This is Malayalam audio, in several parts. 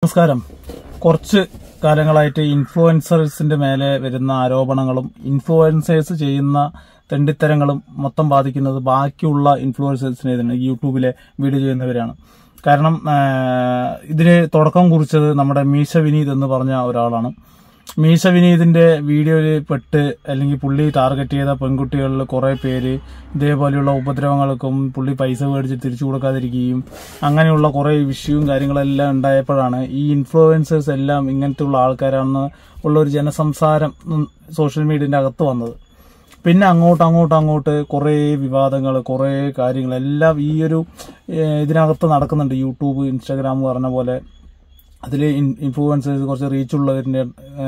നമസ്കാരം കുറച്ച് കാലങ്ങളായിട്ട് ഇൻഫ്ലുവൻസേഴ്സിന്റെ മേലെ വരുന്ന ആരോപണങ്ങളും ഇൻഫ്ലുവൻസേഴ്സ് ചെയ്യുന്ന തെണ്ടിത്തരങ്ങളും മൊത്തം ബാധിക്കുന്നത് ബാക്കിയുള്ള ഇൻഫ്ലുവൻസേഴ്സിനെ തന്നെ യൂട്യൂബിലെ വീഡിയോ ചെയ്യുന്നവരാണ് കാരണം ആ, ഇതിന് തുടക്കം കുറിച്ചത് നമ്മുടെ മീശ വിനീത് എന്ന് പറഞ്ഞ ഒരാളാണ് മീശ വിനീതിന്റെ വീഡിയോയിൽ പെട്ട് അല്ലെങ്കിൽ പുള്ളി ടാർഗറ്റ് ചെയ്ത പെൺകുട്ടികളിൽ കുറെ പേര് ഇതേപോലെയുള്ള ഉപദ്രവങ്ങൾക്കും പുള്ളി പൈസ മേടിച്ച് തിരിച്ചു കൊടുക്കാതിരിക്കുകയും അങ്ങനെയുള്ള കുറെ വിഷയവും കാര്യങ്ങളെല്ലാം ഉണ്ടായപ്പോഴാണ് ഈ ഇൻഫ്ലുവൻസേഴ്സ് എല്ലാം ഇങ്ങനത്തെയുള്ള ആൾക്കാരാണെന്ന് ഉള്ള ഒരു ജനസംസാരം ഉം, സോഷ്യൽ മീഡിയന്റെ അകത്ത് വന്നത് പിന്നെ അങ്ങോട്ട് അങ്ങോട്ട് അങ്ങോട്ട് കുറേ വിവാദങ്ങൾ കുറേ കാര്യങ്ങൾ എല്ലാം ഈ ഒരു ഏഹ്, ഇതിനകത്ത് നടക്കുന്നുണ്ട് യൂട്യൂബ് ഇൻസ്റ്റാഗ്രാം പറഞ്ഞ പോലെ അതിൽ ഇൻഫ്ലുവൻസേഴ്സ് കുറച്ച് റീച്ച് ഉള്ളവരിൻ്റെ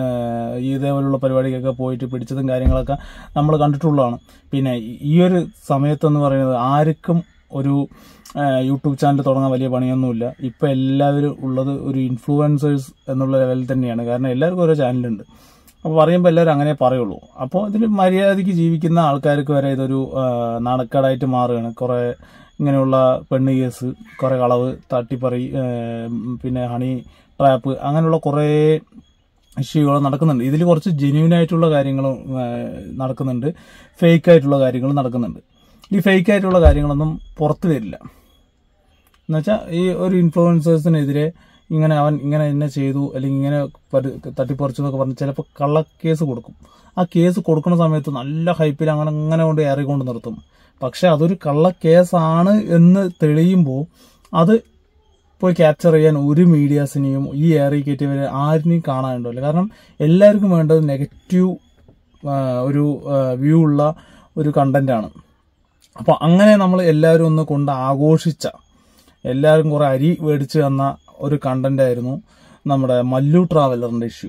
ഈ ഇതേപോലുള്ള പരിപാടിക്കൊക്കെ പോയിട്ട് പിടിച്ചതും കാര്യങ്ങളൊക്കെ നമ്മൾ കണ്ടിട്ടുള്ളതാണ് പിന്നെ ഈ- ഈ ഒരു സമയത്തെന്ന് പറയുന്നത് ആർക്കും ഒരു ഏഹ്, യൂട്യൂബ് ചാനൽ തുടങ്ങാൻ വലിയ പണിയൊന്നുമില്ല ഇപ്പം എല്ലാവരും ഉള്ളത് ഒരു ഇൻഫ്ലുവൻസേഴ്സ് എന്നുള്ള ലെവലിൽ തന്നെയാണ് കാരണം എല്ലാവർക്കും ഓരോ ചാനലുണ്ട് അപ്പോൾ പറയുമ്പോൾ എല്ലാവരും അങ്ങനെ പറയുള്ളൂ അപ്പോൾ ഇതിൽ മര്യാദയ്ക്ക് ജീവിക്കുന്ന ആൾക്കാർക്ക് വരെ ഇതൊരു ആ, നാണക്കേടായിട്ട് മാറുകയാണ് കുറേ ഇങ്ങനെയുള്ള പെണ്ണ് കേസ് കുറേ കളവ് തട്ടിപ്പറി ആ, പിന്നെ ഹണി ട്രാപ്പ് അങ്ങനെയുള്ള കുറേ ഇഷ്യൂകൾ നടക്കുന്നുണ്ട് ഇതിൽ കുറച്ച് ജെന്യൂൻ ആയിട്ടുള്ള കാര്യങ്ങളും ആ, നടക്കുന്നുണ്ട് ഫേക്ക് ആയിട്ടുള്ള കാര്യങ്ങളും നടക്കുന്നുണ്ട് ഈ ഫേക്ക് ആയിട്ടുള്ള കാര്യങ്ങളൊന്നും പുറത്തു വരില്ല എന്നുവെച്ചാൽ ഈ ഒരു ഇൻഫ്ലുവൻസേഴ്സിനെതിരെ ഇങ്ങനെ അവൻ ഇങ്ങനെ എന്നെ ചെയ്തു അല്ലെങ്കിൽ ഇങ്ങനെ പരി- തട്ടിപ്പറിച്ചു എന്നൊക്കെ പറഞ്ഞ് ചിലപ്പോൾ കള്ളക്കേസ് കൊടുക്കും ആ കേസ് കൊടുക്കുന്ന സമയത്ത് നല്ല ഹൈപ്പിൽ അങ്ങനെ അങ്ങനെ കൊണ്ട് ഏറിക്കൊണ്ട് നിർത്തും പക്ഷെ അതൊരു കള്ളക്കേസാണ് എന്ന് തെളിയുമ്പോൾ അത് പോയി ക്യാപ്ചർ ചെയ്യാൻ ഒരു മീഡിയാസിനെയും ഈ ഏറി കയറ്റിയവരെ ആരിനെയും കാണാനുണ്ടല്ലോ കാരണം എല്ലാവർക്കും വേണ്ടത് നെഗറ്റീവ് ഒരു വ്യൂ ഉള്ള ഒരു കണ്ടന്റാണ് അപ്പോൾ അങ്ങനെ നമ്മൾ എല്ലാവരും ഒന്ന് കൊണ്ട് ആഘോഷിച്ച എല്ലാവരും കുറെ അരി മേടിച്ച് തന്ന ഒരു കണ്ടന്റ് ആയിരുന്നു നമ്മുടെ മല്ലു ട്രാവലറിന്റെ ഇഷ്യൂ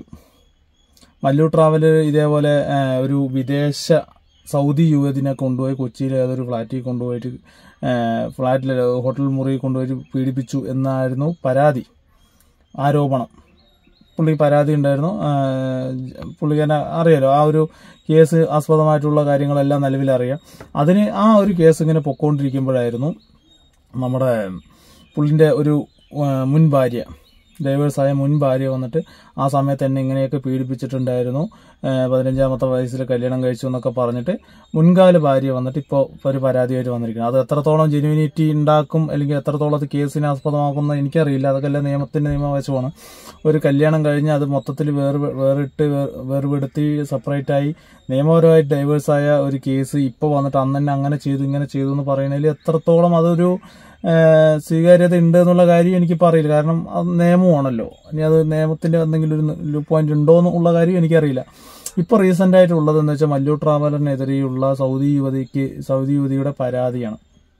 മല്ലു ട്രാവൽ ഇതേപോലെ ആ, ഒരു വിദേശ സൗദി യുവതിനെ കൊണ്ടുപോയി കൊച്ചിയിലെ ഏതൊരു ഫ്ലാറ്റിൽ കൊണ്ടുപോയിട്ട് ഫ്ലാറ്റിൽ ഹോട്ടൽ മുറിയിൽ കൊണ്ടുപോയി പീഡിപ്പിച്ചു എന്നായിരുന്നു പരാതി ആരോപണം പുള്ളി പരാതി ഉണ്ടായിരുന്നു ആ, പുള്ളിക്കാരനെ അറിയാലോ ആ ഒരു കേസ് ആസ്പദമായിട്ടുള്ള കാര്യങ്ങളെല്ലാം നിലവിൽ അറിയാം അതിന് ആ ഒരു കേസ് ഇങ്ങനെ പൊക്കോണ്ടിരിക്കുമ്പോഴായിരുന്നു നമ്മുടെ പുള്ളിന്റെ ഒരു ആ, മുൻ ഭാര്യ ഡൈവേഴ്സായ മുൻ ഭാര്യ വന്നിട്ട് ആ സമയത്ത് എന്നെ ഇങ്ങനെയൊക്കെ പീഡിപ്പിച്ചിട്ടുണ്ടായിരുന്നു ആ, പതിനഞ്ചാമത്തെ വയസ്സിൽ കല്യാണം കഴിച്ചു എന്നൊക്കെ പറഞ്ഞിട്ട് മുൻകാല ഭാര്യ വന്നിട്ട് ഇപ്പോൾ ഒരു പരാതിയായിട്ട് വന്നിരിക്കുന്നത് അത് എത്രത്തോളം ജെന്യൂനിറ്റി ഉണ്ടാക്കും അല്ലെങ്കിൽ എത്രത്തോളം അത് കേസിനെ ആസ്പദമാക്കുന്ന എനിക്കറിയില്ല അതൊക്കെ എല്ലാം നിയമത്തിന്റെ നിയമവശമാണ് ഒരു കല്യാണം കഴിഞ്ഞ് അത് മൊത്തത്തിൽ വേറെ വേറിട്ട് വേ- വേർപെടുത്തി സെപ്പറേറ്റ് ആയി നിയമപരമായിട്ട് ഡൈവേഴ്സായ ഒരു കേസ് ഇപ്പോൾ വന്നിട്ട് അന്ന് തന്നെ അങ്ങനെ ചെയ്തു ഇങ്ങനെ ചെയ്തു എന്ന് പറയുന്നതിൽ എത്രത്തോളം അതൊരു ഏഹ്, സ്വീകാര്യത ഉണ്ട് എന്നുള്ള കാര്യം എനിക്കിപ്പോൾ അറിയില്ല കാരണം അത് നിയമമാണല്ലോ ഇനി അത് നിയമത്തിന്റെ എന്തെങ്കിലും ഒരു പോയിന്റ് ഉണ്ടോ എന്നുള്ള കാര്യം എനിക്കറിയില്ല ഇപ്പോൾ റീസെന്റ് ആയിട്ടുള്ളത് എന്ന് വെച്ചാൽ മല്ലു ട്രാവലറിനെതിരെയുള്ള സൗദി യുവതിക്ക് സൗദി യുവതിയുടെ പരാതിയാണ്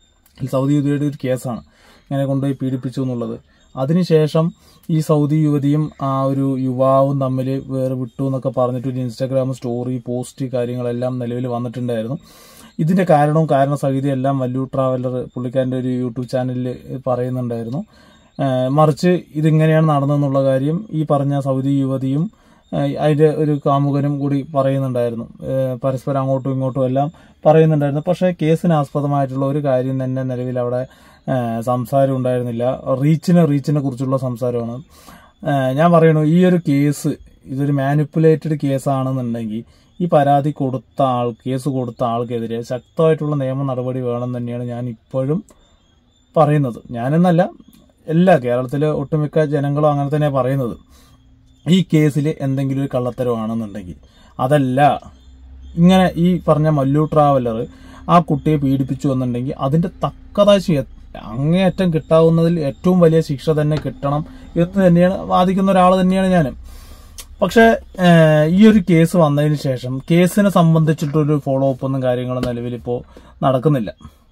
ഈ സൗദി യുവതിയുടെ ഒരു കേസാണ് ഇങ്ങനെ കൊണ്ടുപോയി പീഡിപ്പിച്ചു എന്നുള്ളത് അതിനുശേഷം ഈ സൗദി യുവതിയും ആ ഒരു യുവാവും തമ്മിൽ വേറെ വിട്ടു എന്നൊക്കെ പറഞ്ഞിട്ട് ഒരു ഇൻസ്റ്റാഗ്രാം സ്റ്റോറി പോസ്റ്റ് കാര്യങ്ങളെല്ലാം നിലവിൽ വന്നിട്ടുണ്ടായിരുന്നു ഇതിന്റെ കാരണവും കാരണസഹിതം എല്ലാം വല്ലു ട്രാവലർ പുള്ളിക്കാരൻ്റെ ഒരു യൂട്യൂബ് ചാനലിൽ പറയുന്നുണ്ടായിരുന്നു ഏഹ് മറിച്ച് ഇതിങ്ങനെയാണ് നടന്നതെന്നുള്ള കാര്യം ഈ പറഞ്ഞ സൗദി യുവതിയും ഏഹ് അതിന്റെ ഒരു കാമുകനും കൂടി പറയുന്നുണ്ടായിരുന്നു ഏഹ് പരസ്പരം അങ്ങോട്ടും ഇങ്ങോട്ടും എല്ലാം പറയുന്നുണ്ടായിരുന്നു പക്ഷേ കേസിന് ആസ്പദമായിട്ടുള്ള ഒരു കാര്യം തന്നെ നിലവിൽ അവിടെ ഏഹ് സംസാരം ഉണ്ടായിരുന്നില്ല റീച്ചിനെ റീച്ചിനെ കുറിച്ചുള്ള സംസാരമാണ് ഏഹ് ഞാൻ പറയണു ഈ ഒരു കേസ് ഇതൊരു മാനിപ്പുലേറ്റഡ് കേസാണെന്നുണ്ടെങ്കിൽ ഈ പരാതി കൊടുത്ത ആൾ കേസ് കൊടുത്ത ആൾക്കെതിരെ ശക്തമായിട്ടുള്ള നിയമ നടപടി വേണം തന്നെയാണ് ഞാൻ ഇപ്പോഴും പറയുന്നത് ഞാനെന്നല്ല എല്ലാ കേരളത്തിലെ ഒട്ടുമിക്ക ജനങ്ങളും അങ്ങനെ തന്നെ പറയുന്നത് ഈ കേസിൽ എന്തെങ്കിലും ഒരു കള്ളത്തരമാണെന്നുണ്ടെങ്കിൽ അതല്ല ഇങ്ങനെ ഈ പറഞ്ഞ മല്ലു ട്രാവലർ ആ കുട്ടിയെ പീഡിപ്പിച്ചു എന്നുണ്ടെങ്കിൽ അതിന്റെ തക്കതായ ശി- അങ്ങേയറ്റം കിട്ടാവുന്നതിൽ ഏറ്റവും വലിയ ശിക്ഷ തന്നെ കിട്ടണം എന്ന് തന്നെയാണ് വാദിക്കുന്ന ഒരാൾ തന്നെയാണ് ഞാൻ പക്ഷേ ഏഹ്, ഈ ഒരു കേസ് വന്നതിന് ശേഷം കേസിനെ സംബന്ധിച്ചിട്ടൊരു ഫോളോ അപ്പ് ഒന്നും കാര്യങ്ങളും നിലവിൽ ഇപ്പോൾ നടക്കുന്നില്ല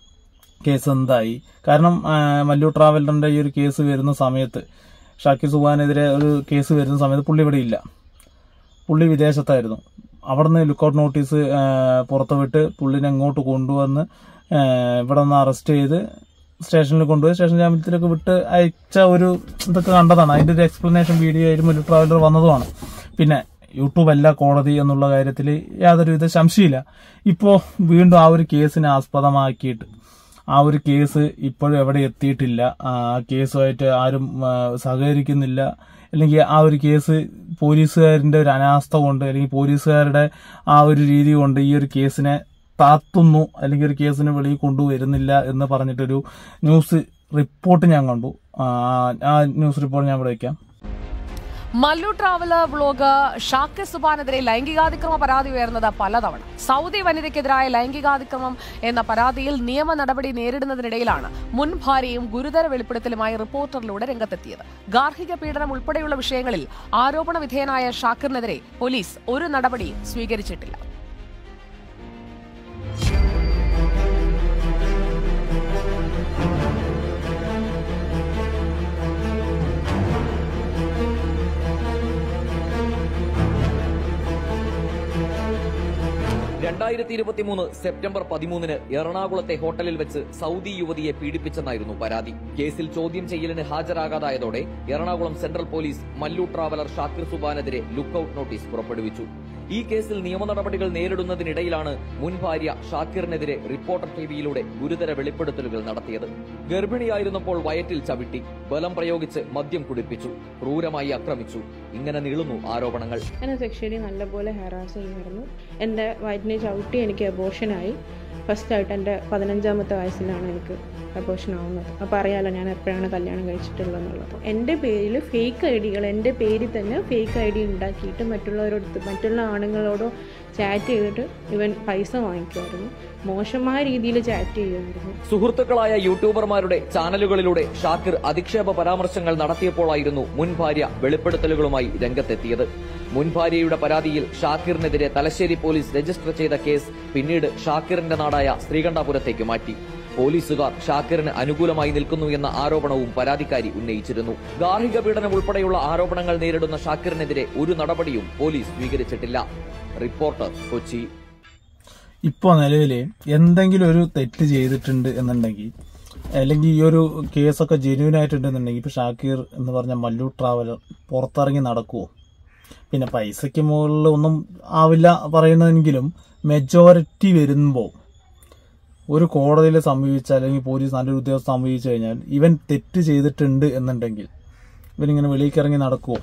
കേസ് എന്തായി കാരണം ആ, മല്ലു ട്രാവലറിന്റെ ഈ ഒരു കേസ് വരുന്ന സമയത്ത് ഷാക്കി സുബാനെതിരെ ഒരു കേസ് വരുന്ന സമയത്ത് പുള്ളി ഇവിടെ ഇല്ല പുള്ളി വിദേശത്തായിരുന്നു അവിടുന്ന് ലുക്കൗട്ട് നോട്ടീസ് ആ, പുറത്തുവിട്ട് പുള്ളിനെ അങ്ങോട്ട് കൊണ്ടുവന്ന് ആ, ഇവിടെ നിന്ന് അറസ്റ്റ് ചെയ്ത് സ്റ്റേഷനിൽ കൊണ്ടുപോയി സ്റ്റേഷൻ ജാമ്യത്തിലൊക്കെ വിട്ട് അയച്ച ഒരു ഇതൊക്കെ കണ്ടതാണ് അതിന്റെ ഒരു എക്സ്പ്ലനേഷൻ വീഡിയോ ആയിട്ട് മല്ലു ട്രാവലർ വന്നതുമാണ് പിന്നെ യൂട്യൂബ് അല്ല കോടതി എന്നുള്ള കാര്യത്തിൽ യാതൊരുവിധ സംശയമില്ല ഇപ്പോൾ വീണ്ടും ആ ഒരു കേസിനെ ആസ്പദമാക്കിയിട്ട് ആ ഒരു കേസ് ഇപ്പോഴും എവിടെ എത്തിയിട്ടില്ല ആ കേസുമായിട്ട് ആരും ആ, സഹകരിക്കുന്നില്ല അല്ലെങ്കിൽ ആ ഒരു കേസ് പോലീസുകാരന്റെ ഒരു അനാസ്ഥ കൊണ്ട് അല്ലെങ്കിൽ പോലീസുകാരുടെ ആ ഒരു രീതി കൊണ്ട് ഈ ഒരു കേസിനെ താത്തുന്നു അല്ലെങ്കിൽ ഒരു കേസിനെ വെളിയിൽ കൊണ്ടുവരുന്നില്ല എന്ന് പറഞ്ഞിട്ടൊരു ന്യൂസ് റിപ്പോർട്ട് ഞാൻ കണ്ടു ആ, ആ ന്യൂസ് റിപ്പോർട്ട് ഞാൻ ഇവിടെ വയ്ക്കാം മല്ലു ട്രാവലർ വ്ളോഗർ ഷാക്കിർ സുബാനെതിരെ ലൈംഗികാതിക്രമ പരാതി ഉയർന്നത് പലതവണ സൗദി വനിതയ്ക്കെതിരായ ലൈംഗികാതിക്രമം എന്ന പരാതിയിൽ നിയമ നടപടി നേരിടുന്നതിനിടയിലാണ് മുൻ ഭാര്യയും ഗുരുതര വെളിപ്പെടുത്തലുമായി റിപ്പോർട്ടറിലൂടെ രംഗത്തെത്തിയത് ഗാർഹിക പീഡനം ഉൾപ്പെടെയുള്ള വിഷയങ്ങളിൽ ആരോപണ വിധേയനായ ഷാക്കിറിനെതിരെ പോലീസ് ഒരു നടപടിയും സ്വീകരിച്ചിട്ടില്ല രണ്ടായിരത്തി ഇരുപത്തിമൂന്ന് സെപ്റ്റംബർ പതിമൂന്നിന് എറണാകുളത്തെ ഹോട്ടലിൽ വെച്ച് സൗദി യുവതിയെ പീഡിപ്പിച്ചെന്നായിരുന്നു പരാതി കേസിൽ ചോദ്യം ചെയ്യലിന് ഹാജരാകാതായതോടെ Ernakulam central police Mallu traveller Shakir സുബാനെതിരെ ലുക്കൌട്ട് നോട്ടീസ് പുറപ്പെടുവിച്ചു ഈ കേസിൽ നിയമ നടപടികൾ നേരിടുന്നതിനിടയിലാണ് മുൻ ഭാര്യ ഷാക്കിറിനെതിരെ റിപ്പോർട്ടർ ടിവിയിലൂടെ ഗുരുതര വെളിപ്പെടുത്തലുകൾ നടത്തിയത് ഗർഭിണിയായിരുന്നപ്പോൾ വയറ്റിൽ ചവിട്ടി ബലം പ്രയോഗിച്ച് മദ്യം കുടിപ്പിച്ചു ക്രൂരമായി ആക്രമിച്ചു ഇങ്ങനെ നീളുന്നു ആരോപണങ്ങൾ എന്നെ സെക്ഷലി നല്ലപോലെ ഹെറാസ് ചെയ്യുമായിരുന്നു എൻ്റെ വയറ്റിനെ ചവിട്ടി എനിക്ക് അബോഷനായി ഫസ്റ്റായിട്ട് എൻ്റെ പതിനഞ്ചാമത്തെ വയസ്സിലാണ് എനിക്ക് അബോഷൻ ആവുന്നത് അപ്പോൾ അറിയാലോ ഞാൻ എപ്പോഴാണ് കല്യാണം കഴിച്ചിട്ടുള്ളത് എന്നുള്ളത് എൻ്റെ പേരിൽ ഫേക്ക് ഐ ഡികൾ എൻ്റെ പേരിൽ തന്നെ ഫേക്ക് ഐ ഡി ഉണ്ടാക്കിയിട്ട് മറ്റുള്ളവരോട് മറ്റുള്ള ആണുങ്ങളോടോ ചാറ്റ് ചെയ്തിട്ട് ഇവൻ പൈസ വാങ്ങിക്കുമായിരുന്നു മോശമായ രീതിയിൽ ചാറ്റ് ചെയ്യുമായിരുന്നു സുഹൃത്തുക്കളായ യൂട്യൂബർമാരുടെ ചാനലുകളിലൂടെ ഷാക്കിർ അധിക്ഷേപ പരാമർശങ്ങൾ നടത്തിയപ്പോഴായിരുന്നു മുൻ ഭാര്യ വെളിപ്പെടുത്തലുകളുമായി രംഗത്തെത്തിയത് മുൻ ഭാര്യയുടെ പരാതിയിൽ ഷാക്കിറിനെതിരെ തലശ്ശേരി പോലീസ് രജിസ്റ്റർ ചെയ്ത കേസ് പിന്നീട് ഷാക്കിറിന്റെ നാടായ ശ്രീകണ്ഠപുരത്തേക്ക് മാറ്റി പോലീസുകാർ ഷാക്കിറിന് അനുകൂലമായി നിൽക്കുന്നു എന്ന ആരോപണവും പരാതിക്കാരി ഉന്നയിച്ചിരുന്നു ഗാർഹിക പീഡനം ഉൾപ്പെടെയുള്ള ആരോപണങ്ങൾ നേരിടുന്ന ഷാക്കിറിനെതിരെ ഒരു നടപടിയും പോലീസ് സ്വീകരിച്ചിട്ടില്ല റിപ്പോർട്ടർ കൊച്ചി ഇപ്പോൾ നിലവിൽ എന്തെങ്കിലും ഒരു തെറ്റ് ചെയ്തിട്ടുണ്ട് എന്നുണ്ടെങ്കിൽ അല്ലെങ്കിൽ ഈ ഒരു കേസൊക്കെ ജെന്യൂൻ ആയിട്ടുണ്ടെന്നുണ്ടെങ്കിൽ ഇപ്പൊ ഷാക്കീർ എന്ന് പറഞ്ഞ മല്ലു ട്രാവലർ പുറത്തിറങ്ങി നടക്കുവോ പിന്നെ പൈസയ്ക്ക് മുകളിൽ ഒന്നും ആവില്ല പറയുന്നതെങ്കിലും മെജോറിറ്റി വരുമ്പോൾ ഒരു കോടതിയിൽ സമീപിച്ച അല്ലെങ്കിൽ പോലീസ് നല്ലൊരു ഉദ്യോഗസ്ഥ സമീപിച്ചു കഴിഞ്ഞാൽ ഇവൻ തെറ്റ് ചെയ്തിട്ടുണ്ട് എന്നുണ്ടെങ്കിൽ ഇവനിങ്ങനെ വെളിയിലേക്ക് ഇറങ്ങി നടക്കുവോ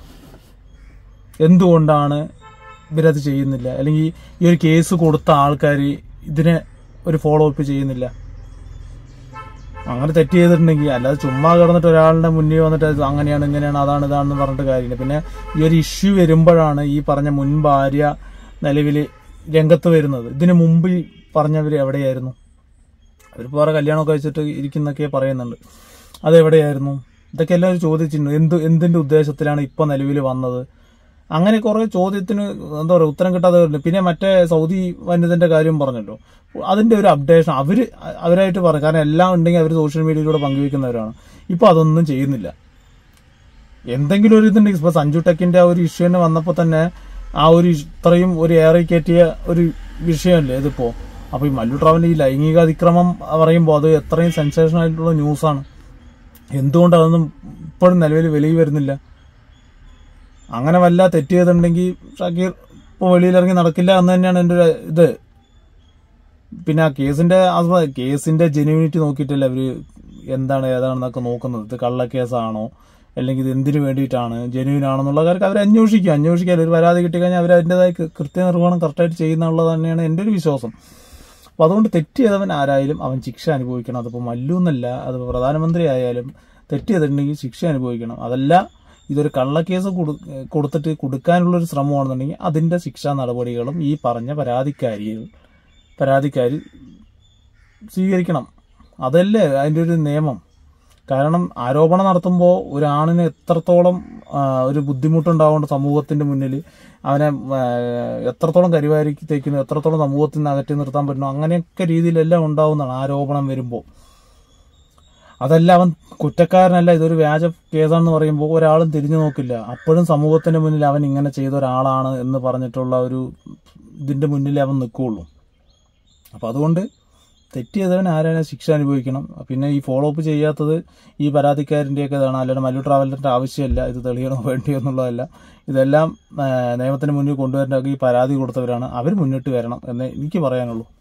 എന്തുകൊണ്ടാണ് ഇവരത് ചെയ്യുന്നില്ല അല്ലെങ്കിൽ ഈ ഒരു കേസ് കൊടുത്ത ആൾക്കാർ ഇതിനെ ഒരു ഫോളോ അപ്പ് ചെയ്യുന്നില്ല അങ്ങനെ തെറ്റ് ചെയ്തിട്ടുണ്ടെങ്കിൽ അല്ലാതെ ചുമ്മാ കിടന്നിട്ട് ഒരാളുടെ മുന്നിൽ വന്നിട്ട് അത് അങ്ങനെയാണ് ഇങ്ങനെയാണ് അതാണ് ഇതാണെന്ന് പറഞ്ഞിട്ട് കാര്യമില്ല പിന്നെ ഈ ഒരു ഇഷ്യൂ വരുമ്പോഴാണ് ഈ പറഞ്ഞ മുൻ ഭാര്യ നിലവിൽ രംഗത്ത് വരുന്നത് ഇതിനു മുമ്പ് ഈ പറഞ്ഞവർ എവിടെയായിരുന്നു അവർ വേറെ കല്യാണമൊക്കെ കഴിച്ചിട്ട് ഇരിക്കുന്നൊക്കെ പറയുന്നുണ്ട് അതെവിടെയായിരുന്നു ഇതൊക്കെ എല്ലാവരും ചോദിച്ചിട്ടുണ്ട് എന്ത് എന്തിന്റെ ഉദ്ദേശത്തിലാണ് ഇപ്പൊ നിലവിൽ വന്നത് അങ്ങനെ കുറെ ചോദ്യത്തിന് എന്താ പറയുക ഉത്തരം കിട്ടാതെ വരുന്നുണ്ട് പിന്നെ മറ്റേ സൗദി വനിതന്റെ കാര്യം പറഞ്ഞല്ലോ അതിന്റെ ഒരു അപ്ഡേഷൻ അവര് അവരായിട്ട് പറഞ്ഞു കാരണം എല്ലാം ഉണ്ടെങ്കിൽ അവർ സോഷ്യൽ മീഡിയയിലൂടെ പങ്കുവെക്കുന്നവരാണ് ഇപ്പൊ അതൊന്നും ചെയ്യുന്നില്ല എന്തെങ്കിലും ഒരു ഇതുണ്ടെങ്കിൽ ഇപ്പൊ സഞ്ജു ടെക്കിന്റെ ആ ഒരു ഇഷ്യൂ തന്നെ വന്നപ്പോ തന്നെ ആ ഒരു ഇത്രയും ഒരു ഏറെ കയറ്റിയ ഒരു വിഷയമല്ലേ ഇതിപ്പോ അപ്പൊ ഈ മല്ലു ട്രാവലിന്റെ ഈ ലൈംഗിക അതിക്രമം പറയുമ്പോൾ അത് എത്രയും സെൻസേഷൻ ആയിട്ടുള്ള ന്യൂസാണ് എന്തുകൊണ്ട് അതൊന്നും ഇപ്പോഴും നിലവിൽ വെളിയിൽ വരുന്നില്ല അങ്ങനെ വല്ല തെറ്റ് ചെയ്തിട്ടുണ്ടെങ്കിൽ ഷക്കീർ ഇപ്പോൾ വെളിയിലിറങ്ങി നടക്കില്ല എന്ന് തന്നെയാണ് എൻ്റെ ഒരു ഇത് പിന്നെ ആ കേസിന്റെ ആസ്പ- കേസിന്റെ ജെന്യൂനിറ്റി നോക്കിയിട്ടല്ല അവര് എന്താണ് ഏതാണെന്നൊക്കെ നോക്കുന്നത് ഇത് കള്ളക്കേസാണോ അല്ലെങ്കിൽ ഇത് എന്തിനു വേണ്ടിയിട്ടാണ് ജെന്യൂൻ ആണെന്നുള്ള കാര്യം അവർ അന്വേഷിക്കുക അന്വേഷിക്കാൻ ഒരു പരാതി കിട്ടിക്കഴിഞ്ഞാൽ അവർ അതിൻ്റെതായ കൃത്യനിർവഹണം കറക്റ്റായിട്ട് ചെയ്യുന്നുള്ളത് തന്നെയാണ് എൻ്റെ ഒരു വിശ്വാസം അപ്പൊ അതുകൊണ്ട് തെറ്റ് ചെയ്തവൻ ആരായാലും അവൻ ശിക്ഷ അനുഭവിക്കണം അതിപ്പോൾ മല്ലു എന്നല്ല അത് പ്രധാനമന്ത്രി ആയാലും തെറ്റ് ചെയ്തിട്ടുണ്ടെങ്കിൽ ശിക്ഷ അനുഭവിക്കണം അതല്ല ഇതൊരു കള്ളക്കേസ് കൊടു- കൊടുത്തിട്ട് കൊടുക്കാനുള്ള ഒരു ശ്രമമാണെന്നുണ്ടെങ്കിൽ അതിന്റെ ശിക്ഷാ നടപടികളും ഈ പറഞ്ഞ പരാതിക്കാരികൾ പരാതിക്കാരി സ്വീകരിക്കണം അതല്ലേ അതിന്റെ ഒരു നിയമം കാരണം ആരോപണം നടത്തുമ്പോൾ ഒരാണിന് എത്രത്തോളം ആ, ഒരു ബുദ്ധിമുട്ടുണ്ടാവേണ്ട സമൂഹത്തിന്റെ മുന്നിൽ അവനെ ആ, എത്രത്തോളം കരിവാരിക്ക് തേക്കുന്നു എത്രത്തോളം സമൂഹത്തിൽ നിന്ന് അകറ്റി നിർത്താൻ പറ്റുന്നു അങ്ങനെയൊക്കെ രീതിയിലെല്ലാം ഉണ്ടാവുന്നതാണ് ആരോപണം വരുമ്പോൾ അതല്ല അവൻ കുറ്റക്കാരനല്ല ഇതൊരു വ്യാജ കേസാണെന്ന് പറയുമ്പോൾ ഒരാളും തിരിഞ്ഞു നോക്കില്ല അപ്പോഴും സമൂഹത്തിന്റെ മുന്നിൽ അവൻ ഇങ്ങനെ ചെയ്ത ഒരാളാണ് എന്ന് പറഞ്ഞിട്ടുള്ള ഒരു ഇതിന്റെ മുന്നിൽ അവൻ നിൽക്കുകയുള്ളൂ അപ്പൊ അതുകൊണ്ട് തെറ്റ് ചെയ്തവൻ ആരാണ് ശിക്ഷ അനുഭവിക്കണം പിന്നെ ഈ ഫോളോ അപ്പ് ചെയ്യാത്തത് ഈ പരാതിക്കാരൻ്റെയൊക്കെ ഇതാണ് അല്ലാതെ മല്ലു ട്രാവലറിന്റെ ആവശ്യമില്ല ഇത് തെളിയണോ വേണ്ടിയോ എന്നുള്ളതല്ല ഇതെല്ലാം ആ, നിയമത്തിന് മുന്നിൽ കൊണ്ടുവരേണ്ട ഈ പരാതി കൊടുത്തവരാണ് അവർ മുന്നിട്ട് വരണം എന്ന് എനിക്ക് പറയാനുള്ളൂ